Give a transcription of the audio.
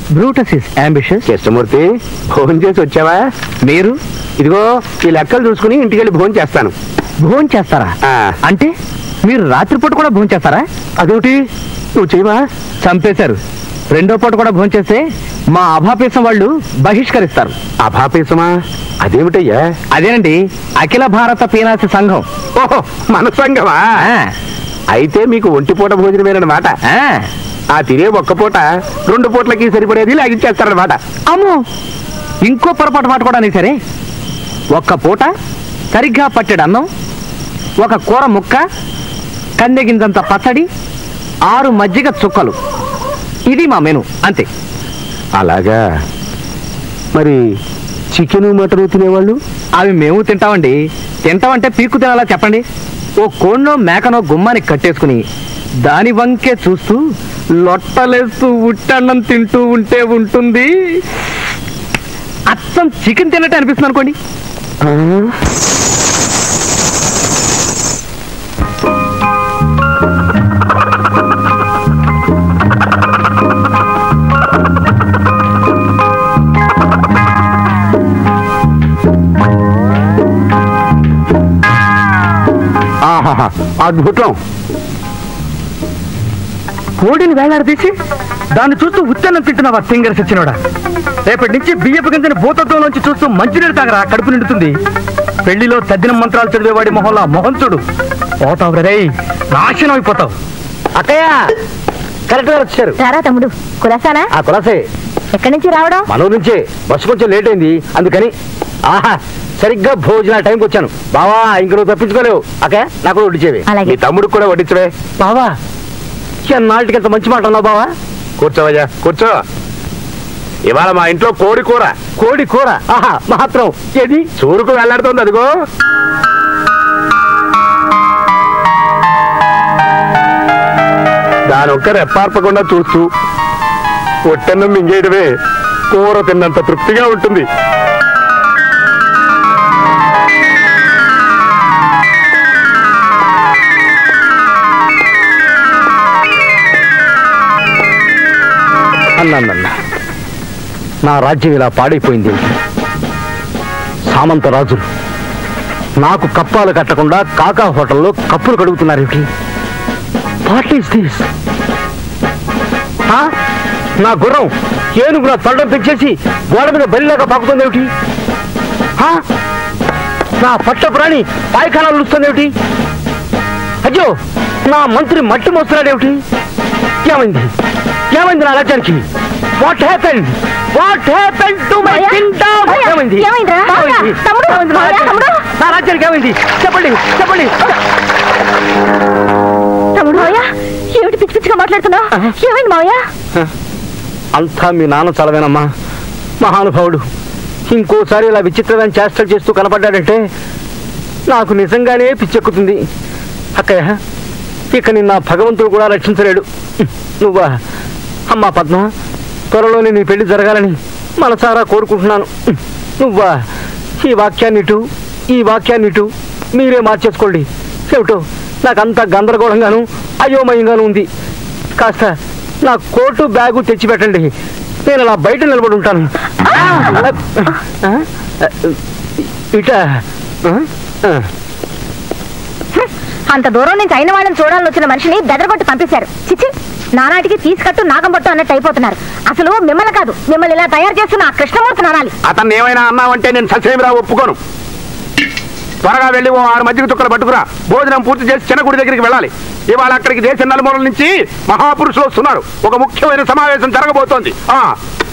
Brutus is ambitious Krishnamurthy భోజనం చేసి వచ్చావా మీరు ఇదిగో ఈ లెక్కలు చూసుకుని ఇంటికి వెళ్ళి భోజనం చేస్తాను భోజనం చేస్తారా ఆ. అంటే మీరు రాత్రిపూట కూడా భోజనం చేస్తారా అదేమిటి నువ్వు చేయవా చంపేశారు రెండో పూట కూడా భోజనం చేస్తే మా అభాపేసం వాళ్ళు బహిష్కరిస్తారు అభాపేసమా అదేమిటయ్యా అదేనండి అఖిల భారత పీనాసి సంఘం ఓహో మన సంగమా ఆ, అయితే మీకు ఒంటి పూట భోజనమేనమాట ఆ. ఆ తినే ఒక్క పూట రెండు పూటలకి సరిపడేది లాగించేస్తారనమాట అమ్మో ఇంకో పొరపాటు మాట కూడా సరే ఒక్క పూట సరిగ్గా పట్టెడు అన్నం ఒక కూర ముక్క కందెగింజంత పచ్చడి ఆరు మజ్జిగ చుక్కలు ఇది మా మెను అంతే అలాగా మరి చికెన్ మటన్ తినేవాళ్ళు అవి మేము తింటామండి తింటామంటే పీక్కు తినాలా చెప్పండి ఓ కోణ్ణో మేకనో గుమ్మానికి కట్టేసుకుని దాని వంకే చూస్తూ లొట్టలేస్తూ ఉట్టన్నం తింటూ ఉంటే ఉంటుంది అచ్చం చికెన్ తిన్నట్టు అనిపిస్తుంది అనుకోండి ఆ? ఆహాహా, అద్భుతం కోడిని వేలాడదీసి దాన్ని చూస్తూ ఉత్తన్నం తింటున్నావా సింగర్ సచ్చినోడా రేపటి నుంచి బియ్యపు గింజని భూతత్వంలోంచి చూస్తూ మంచినీళ్ళు తాగరా కడుపు నిండుతుంది పెళ్లిలో తద్దిన మంత్రాలు చదివేవాడి మొహంలా మొహం చూడు పోతావు రే నాశనం అయిపోతావు అక్కయ్య కరెక్ట్ గా వచ్చారు రారా తమ్ముడు కులాసానా ఆ కులాసే ఎక్కడి నుంచి రావడం మన ఊరు నుంచే బస్సు కొంచెం లేట్ అయింది అందుకని ఆహా సరిగ్గా భోజన టైంకి వచ్చాను బావా ఇంక నువ్వు తప్పించుకోలేవు అక్క నాకు వడ్డించేవి అలాగే. మీ తమ్ముడికి కూడా వడ్డించవే బావా ఎన్నాళ్ళకి ఎంత మంచి మాట అన్నావు బావా కూర్చోవయ్యా కూర్చో ఇవాళ మా ఇంట్లో కోడి కూర కోడి కూర ఆహా మాత్రం ఏది చూరుకు వెళ్లాడుతోంది అదిగో దాని ఒక్క రెప్పార్పకుండా చూస్తూ పొట్టన్నం మింగేయడమే కూర తిన్నంత తృప్తిగా ఉంటుంది అన్నానన్న నా రాజ్యం ఇలా పాడైపోయింది సామంత రాజులు నాకు కప్పాలు కట్టకుండా కాకా హోటల్లో కప్పులు కడుగుతున్నారేమిటి వాట్ ఈస్ దిస్ నా గుర్రం ఏనుగు నా తొండం తెచ్చేసి గోడ మీద బలిలాగా పాకుతుంది ఏమిటి నా పట్ట ప్రాణి పాయఖానాలు ఏమిటి అయ్యో నా మంత్రి మట్టి మోస్తున్నాడేమిటి ఏమైంది ఏమైంది నా రాజ్యానికి what happened what happened to my మాయా? కింగ్డమ్ మాయా? ఏమైంది ఏమైందిరా? మాయా? ఏమైంది? తమ్ముడు? ఏమైంది నా మాయా, రాజ్యానికి? తమ్ముడు? నా రాజ్యానికి ఏమైంది చెప్పండి చెప్పండి తమ్ముడు మావయ్య ఏమిటి పిచ్చి పిచ్చిగా మాట్లాడుతున్నావు ఏమైంది మావయ్య అంతా మీ నాన్న చలవేనమ్మా మహానుభావుడు ఇంకోసారి ఇలా విచిత్రమైన చేష్టలు చేస్తూ కనపడ్డాడంటే నాకు నిజంగానే పిచ్చెక్కుతుంది అక్కయ్య ఇక నిన్న భగవంతుడు కూడా రక్షించలేడు నువ్వా అమ్మా పద్మ త్వరలోనే నీ పెళ్లి జరగాలని మనసారా కోరుకుంటున్నాను నువ్వా ఈ వాక్యాన్ని ఇటు ఈ వాక్యాన్ని ఇటు మీరే మార్చేసుకోండి ఏమిటో నాకంతా గందరగోళంగాను అయోమయంగాను ఉంది కాస్త నా కోటు బ్యాగు తెచ్చిపెట్టండి నేను అలా బయట నిలబడి ఉంటాను ఆ? ఇట ఆ? ఆ. అంత దూరం నుంచి అయిన వాళ్ళని చూడాలని వచ్చిన మనిషిని బెదరగొట్టి పంపేశారు చిచ్చి నానాటికి తీసుకట్టు నాగంబట్టు అన్నట్టు అయిపోతున్నారు అసలు మిమ్మల్ని కాదు మిమ్మల్ని ఇలా తయారు చేస్తున్న ఆ కృష్ణమూర్తిని అనాలి అతన్ని ఏమైనా అన్నావంటే నేను ససేమిరా ఒప్పుకోను త్వరగా వెళ్ళి ఓ ఆరు మధ్యకి చుక్కలు పట్టుకురా భోజనం పూర్తి చేసి చిన్న గుడి దగ్గరికి వెళ్ళాలి ఇవాళ అక్కడికి దేశ నలుమూలల నుంచి మహాపురుషులు వస్తున్నారు ఒక ముఖ్యమైన సమావేశం జరగబోతోంది ఆ